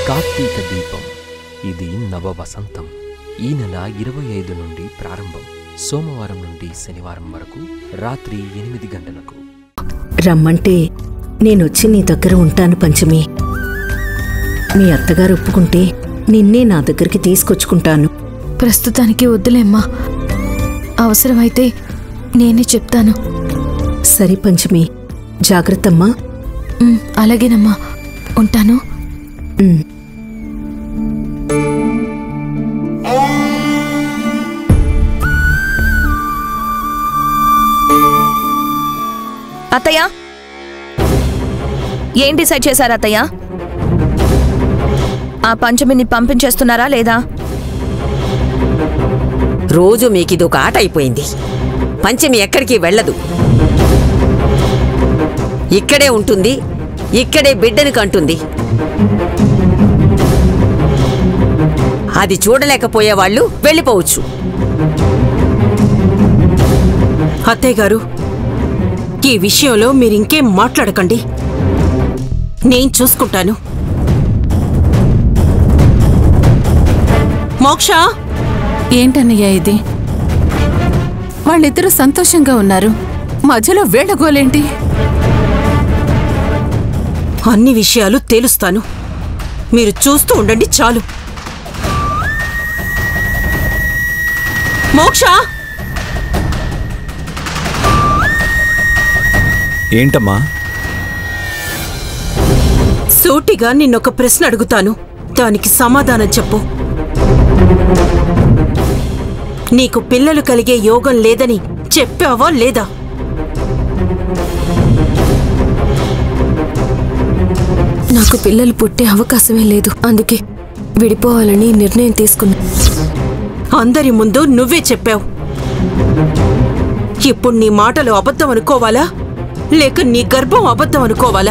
కార్తీక దీపం ఇది నవ వసంతం ఈ నెల ఇరవై ఐదు నుండి ప్రారంభం సోమవారం నుండి శనివారం వరకు రాత్రి ఎనిమిది గంటలకు రమ్మంటే నేనొచ్చి నీ దగ్గర ఉంటాను పంచమి మీ అత్తగారు ఒప్పుకుంటే నిన్నే నా దగ్గరికి తీసుకొచ్చుకుంటాను ప్రస్తుతానికి వద్దులేమ్మా అవసరమైతే నేనే చెప్తాను సరే పంచమి జాగ్రత్తమ్మా ఉమ్, అలాగేనమ్మా ఉంటాను ఉమ్. అత్తయ్య ఏం డిసైడ్ చేశారు అత్తయ్య ఆ పంచమిని పంపించేస్తున్నారా లేదా రోజు మీకిదొక ఆట అయిపోయింది పంచమి ఎక్కడికి వెళ్ళదు ఇక్కడే ఉంటుంది ఇక్కడే బిడ్డని కంటుంది అది చూడలేకపోయేవాళ్ళు వెళ్ళిపోవచ్చు అత్తయ్య గారు ఈ విషయంలో మీరింకేం మాట్లాడకండి నేను చూసుకుంటాను మోక్ష ఏంటన్నయ్య ఇది వాళ్ళిద్దరూ సంతోషంగా ఉన్నారు మధ్యలో వేళగోలేంటి అన్ని విషయాలు తేలుస్తాను మీరు చూస్తూ ఉండండి చాలు మోక్ష ఏంటమ్మా సూటిగా నిన్నొక ప్రశ్న అడుగుతాను దానికి సమాధానం చెప్పు నీకు పిల్లలు కలిగే యోగం లేదని చెప్పావా లేదా నాకు పిల్లలు పుట్టే అవకాశమే లేదు అందుకే విడిపోవాలని నిర్ణయం తీసుకున్నా అందరి ముందు నువ్వే చెప్పావు ఇప్పుడు నీ మాటలు అబద్ధం అనుకోవాలా లేక నీ గర్భం అబద్ధం అనుకోవాలా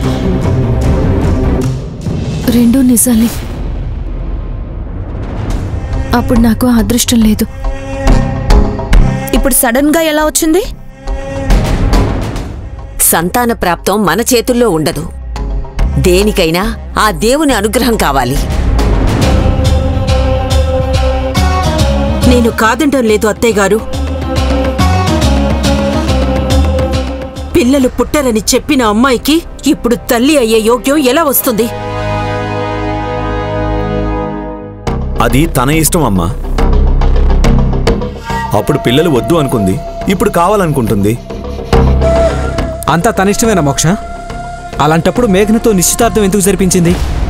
రెండూ నిజాలే అప్పుడు నాకు ఆ అదృష్టం లేదు ఇప్పుడు సడన్ గా ఎలా వచ్చింది సంతాన ప్రాప్తం మన చేతుల్లో ఉండదు దేనికైనా ఆ దేవుని అనుగ్రహం కావాలి నేను కాదంటం లేదు అత్తయ్య గారు పిల్లలు పుట్టరని చెప్పిన అమ్మాయికి ఇప్పుడు తల్లి అయ్యే యోగ్యం ఎలా వస్తుంది అది తన ఇష్టం అమ్మా అప్పుడు పిల్లలు వద్దు అనుకుంది ఇప్పుడు కావాలనుకుంటుంది అంతా తనిష్టమేనా మోక్ష అలాంటప్పుడు మేఘనతో నిశ్చితార్థం ఎందుకు జరిపించింది